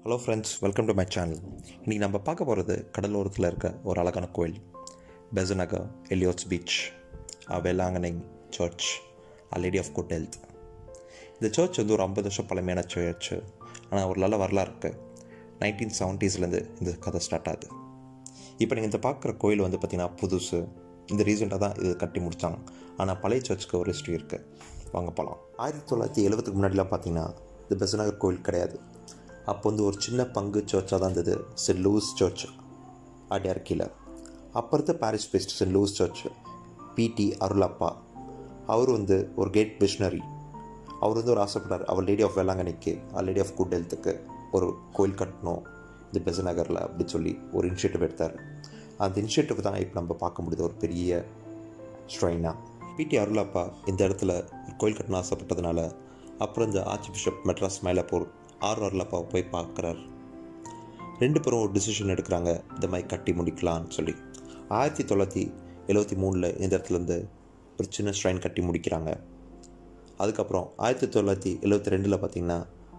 hello friends welcome to my channel இன்றைக்கி நம்ம பார்க்க போகிறது கடலோரத்தில் இருக்க ஒரு அழகான கோயில் Besant Nagar Elliot's beach Velankanni church lady of good health இந்த சர்ச் வந்து ஒரு ஐம்பது வருஷம் பழமையான சர்ச் ஆனால் ஒரு நல்ல வரலாறு இருக்குது நைன்டீன் செவன்ட்டீஸ்லேருந்து இந்த கதை ஸ்டார்ட் ஆகுது இப்போ நீங்கள் இந்த பார்க்குற கோயில் வந்து பார்த்திங்கன்னா புதுசு இந்த ரீசெண்டாக தான் இது கட்டி முடித்தாங்க ஆனால் பழைய சர்ச்சுக்கு ஒரு ஹிஸ்ட்ரி இருக்குது வாங்க போகலாம் ஆயிரத்தி தொள்ளாயிரத்தி எழுபத்துக்கு முன்னாடிலாம் பார்த்தீங்கன்னா இந்த பெசநகர் கோயில் கிடையாது அப்போ வந்து ஒரு சின்ன பங்கு சர்ச்சாக தான் இருந்தது சென்ட் லூஸ் சர்ச் அடையார் கீழே அப்போ இருந்த parish priest saint Louis church பிடி அருளப்பா அவர் வந்து ஒரு கேட் மிஷனரி அவர் வந்து ஒரு ஆசைப்பட்டார் அவர் லேடி ஆஃப் வேளாங்கண்ணிக்கு லேடி ஆஃப் குட் ஹெல்த்துக்கு ஒரு கோயில் கட்டணும் இந்த பெசநகரில் அப்படின்னு சொல்லி ஒரு இனிஷியேட்டிவ் எடுத்தார் அந்த இனிஷியேட்டிவ் தான் இப்போ நம்ம பார்க்க முடியுது ஒரு பெரிய ஸ்ட்ரைனாக பிடி அருளப்பா இந்த இடத்துல ஒரு கோயில் கட்டணும் ஆசைப்பட்டதுனால அப்புறம் இந்த archbishop Madras Mylapore R அருளப்பாவை போய் பார்க்குறாரு ரெண்டு பேரும் ஒரு டிசிஷன் எடுக்கிறாங்க இந்த மாதிரி கட்டி முடிக்கலான்னு சொல்லி ஆயிரத்தி தொள்ளாயிரத்தி எழுபத்தி மூணில் இந்த இடத்துலேருந்து ஒரு சின்ன ஸ்ட்ரைன் கட்டி முடிக்கிறாங்க அதுக்கப்புறம் ஆயிரத்தி தொள்ளாயிரத்தி எழுபத்தி ரெண்டில் பார்த்திங்கன்னா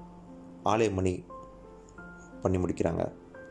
ஆலயமணி பண்ணி முடிக்கிறாங்க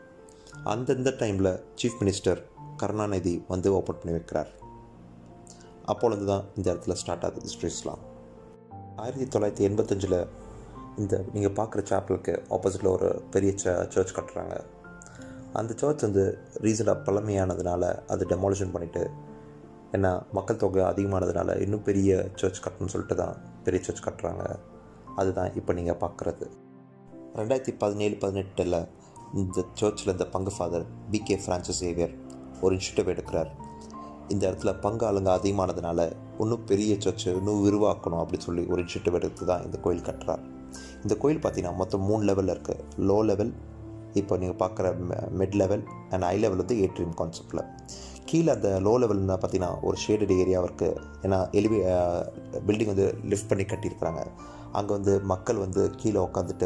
அந்தந்த டைமில் சீஃப் மினிஸ்டர் கருணாநிதி வந்து ஓப்பன் பண்ணி வைக்கிறார் அப்போலேருந்து தான் இந்த இடத்துல ஸ்டார்ட் ஆகுது ஹிஸ்ட்ரிஸ்லாம் ஆயிரத்தி தொள்ளாயிரத்தி எண்பத்தஞ்சில் இந்த நீங்கள் பார்க்குற சாப்பலுக்கு ஆப்போசிட்டில் ஒரு பெரிய ச சர்ச் கட்டுறாங்க அந்த சர்ச் வந்து ரீசெண்டாக பழமையானதுனால அது டெமாலிஷன் பண்ணிவிட்டு ஏன்னா மக்கள் தொகை அதிகமானதுனால இன்னும் பெரிய சர்ச் கட்டணும்னு சொல்லிட்டு தான் பெரிய சர்ச் கட்டுறாங்க அதுதான் இப்போ நீங்கள் பார்க்குறது ரெண்டாயிரத்தி பதினேழு பதினெட்டில் இந்த சர்ச்சில் இந்த பங்கு father P K Francis Xavier ஒரு இன்ஸ்டியூட் எடுக்கிறார் இந்த இடத்துல பங்கு ஆளுங்க அதிகமானதுனால இன்னும் பெரிய சர்ச்சு இன்னும் விரிவாக்கணும் அப்படின்னு சொல்லி ஒரு இன்ஸ்டியூட் எடுத்து தான் இந்த கோயில் கட்டுறார் இந்த கோயில் பார்த்தீங்கன்னா மொத்தம் மூணு லெவலில் இருக்குது லோ லெவல் இப்போ நீங்கள் பார்க்குற mid level and high level வந்து ஏட்ரியம் கான்செப்டில் கீழே அந்த லோ லெவல்னா பார்த்தீங்கன்னா ஒரு ஷேடட் ஏரியாவும் இருக்குது ஏன்னா எலிவே பில்டிங் வந்து லிஃப்ட் பண்ணி கட்டியிருக்கிறாங்க அங்கே வந்து மக்கள் வந்து கீழே உட்காந்துட்டு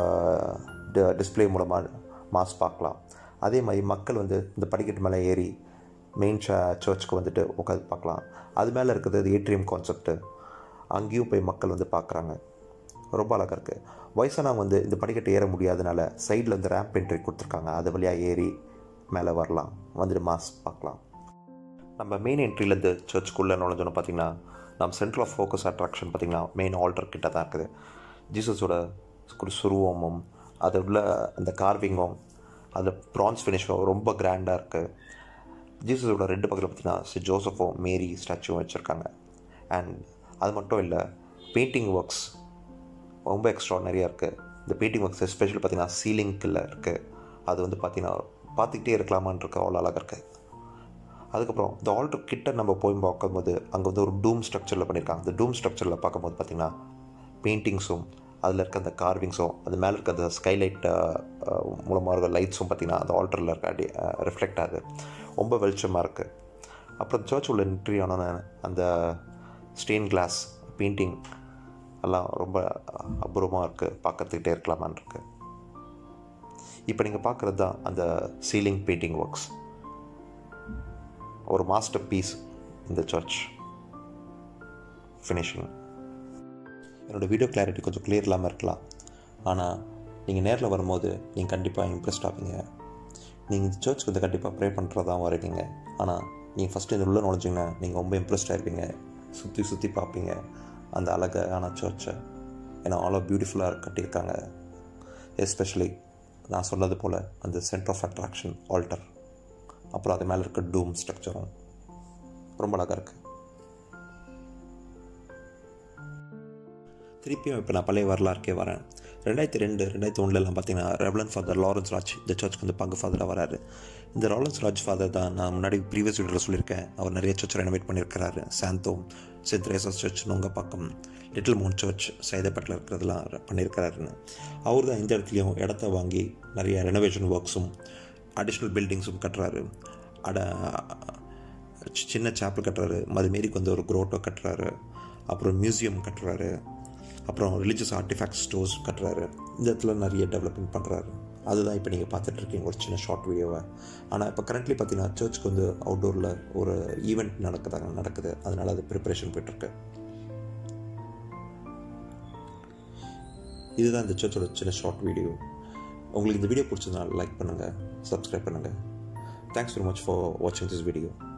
டிஸ்பிளே மூலமாக மாஸ் பார்க்கலாம் அதே மாதிரி மக்கள் வந்து இந்த படிக்கட்டு மேலே ஏறி மெயின் சர்ச்சுக்கு வந்துட்டு உட்காந்து பார்க்கலாம் அது மேலே இருக்கிறது ஏட்ரியம் கான்செப்ட்டு அங்கேயும் போய் மக்கள் வந்து பார்க்குறாங்க ரொம்ப அழகாக இருக்குது வயசானவங்க வந்து இந்த படிக்கட்டு ஏற முடியாதனால சைடில் வந்து ரேம்ப் என்ட்ரி கொடுத்துருக்காங்க அது வழியாக ஏறி மேலே வரலாம் வந்துட்டு மாஸ் பார்க்கலாம் நம்ம மெயின் என்ட்ரிலேருந்து சர்ச்சுக்குள்ளே நுழைஞ்சோன்னு பார்த்தீங்கன்னா நம்ம சென்ட்ரல் ஆஃப் ஃபோக்கஸ் அட்ராக்ஷன் பார்த்திங்கன்னா மெயின் ஆல்டர் கிட்ட தான் இருக்குது ஜீசஸோட ஒரு சுருவமும் அது உள்ள அந்த கார்விங்கும் அது ப்ரான்ஸ் ஃபினிஷும் ரொம்ப கிராண்டாக இருக்குது ஜீசஸோட ரெண்டு பக்கத்தில் பார்த்தீங்கன்னா சி ஜோசஃபோ மேரி ஸ்டாச்சுவும் வச்சுருக்காங்க அண்ட் அது மட்டும் இல்லை பெயிண்டிங் ஒர்க்ஸ் ரொம்ப எக்ஸ்ட்ரானரியாக இருக்குது இந்த பெயிண்டிங் ஒர்க்ஸ் எஸ்பெஷலி பார்த்தீங்கன்னா சீலிங்கில் இருக்குது அது வந்து பார்த்திங்கன்னா பார்த்துக்கிட்டே இருக்கலாமான் இருக்க அவ்வளோ அழகாக இருக்குது அதுக்கப்புறம் இந்த ஆல்டர் கிட்ட நம்ம போய் பார்க்கும்போது அங்கே வந்து ஒரு டூம் ஸ்ட்ரக்சரில் பண்ணியிருக்காங்க அந்த டூம் ஸ்ட்ரக்சரில் பார்க்கும்போது பார்த்திங்கன்னா பெயிண்டிங்ஸும் அதில் இருக்க அந்த கார்விங்ஸும் அது மேலே இருக்க அந்த ஸ்கைலைட் மூலமாக இருக்க லைட்ஸும் பார்த்திங்கன்னா அந்த ஆல்டரில் இருக்க அடி ரிஃப்ளெக்ட் ஆகுது ரொம்ப வெளிச்சமாக இருக்குது அப்புறம் சர்ச் உள்ள என்ட்ரி ஆனோன்னு அந்த ஸ்டெயின் கிளாஸ் பெயிண்டிங் எல்லாம் ரொம்ப அபூர்வமாக இருக்குது பார்க்கறதுக்கிட்டே இருக்கலாமான் இருக்குது இப்போ நீங்கள் பார்க்குறது தான் அந்த சீலிங் பெயிண்டிங் ஒர்க்ஸ் ஒரு மாஸ்டர் பீஸ் இந்த சர்ச் ஃபினிஷிங் என்னோடய வீடியோ கிளாரிட்டி கொஞ்சம் கிளியர் இல்லாமல் இருக்கலாம் ஆனால் நீங்கள் நேரில் வரும்போது நீங்கள் கண்டிப்பாக இம்ப்ரெஸ்ட் ஆவீங்க நீங்கள் இந்த சர்ச்சுக்கு வந்து கண்டிப்பாக ப்ரே பண்ணுறதா வருவீங்க ஆனால் நீங்கள் ஃபஸ்ட்டு இந்த உள்ளே நுழைஞ்சிங்கன்னா நீங்கள் ரொம்ப இம்ப்ரெஸ்ட் ஆகிருப்பீங்க சுற்றி சுற்றி பார்ப்பீங்க அந்த அழகான சர்ச்சை ஏன்னா அவ்வளோ பியூட்டிஃபுல்லாக கட்டியிருக்காங்க எஸ்பெஷலி நான் சொன்னது போல் அந்த சென்டர் ஆஃப் அட்ராக்ஷன் ஆல்டர் அப்புறம் அது மேலே இருக்க டூம் ஸ்ட்ரக்சரும் ரொம்ப அழகாக இருக்குது திருப்பியும் இப்போ நான் பழைய வரலாறுக்கே வரேன் ரெண்டாயிரத்தி ரெண்டு ரெண்டாயிரத்தி ஒன்றுலாம் பார்த்தீங்கன்னா ரெவலன் ஃபாதர் லாரன்ஸ் ராஜ் இந்த சர்ச்சுக்கு வந்து பங்கு ஃபாதராக வராரு இந்த லாரன்ஸ் ராஜ் ஃபாதர் தான் நான் முன்னாடி ப்ரீவியஸ் வீடியோவில் சொல்லியிருக்கேன் அவர் நிறைய சர்ச் ரெனோவேட் பண்ணியிருக்கிறாரு Santhome saint Teresa's church Nungambakkam little mount church சைதாப்பேட்டில் இருக்கிறதுலாம் பண்ணியிருக்கிறாருன்னு அவர் தான் இந்த இடத்துலையும் இடத்த வாங்கி நிறைய ரெனோவேஷன் ஒர்க்ஸும் அடிஷ்னல் பில்டிங்ஸும் கட்டுறாரு அட சின்ன சாப்பிள் கட்டுறாரு மதுமாரிக்கு வந்து ஒரு குரோட்டோ கட்டுறாரு அப்புறம் மியூசியம் கட்டுறாரு அப்புறம் ரிலீஜியஸ் ஆர்டிஃபேக்ட் ஸ்டோர்ஸ் கட்டுறாரு இந்த இடத்துல நிறைய டெவலப்மெண்ட் பண்ணுறாரு அதுதான் இப்போ நீங்கள் பார்த்துட்ருக்கீங்க ஒரு சின்ன ஷார்ட் வீடியோவை ஆனால் இப்போ கரண்ட்லி பார்த்தீங்கன்னா சர்ச்சுக்கு வந்து அவுட்டோரில் ஒரு ஈவெண்ட் நடக்குதாங்க நடக்குது அதனால் அது ப்ரிப்பரேஷன் போயிட்டுருக்கு இதுதான் இந்த சர்ச்சோட சின்ன ஷார்ட் வீடியோ உங்களுக்கு இந்த வீடியோ பிடிச்சதுனால லைக் பண்ணுங்கள் சப்ஸ்கிரைப் பண்ணுங்கள் தேங்க்ஸ் வெரி மச் ஃபார் வாட்சிங் திஸ் வீடியோ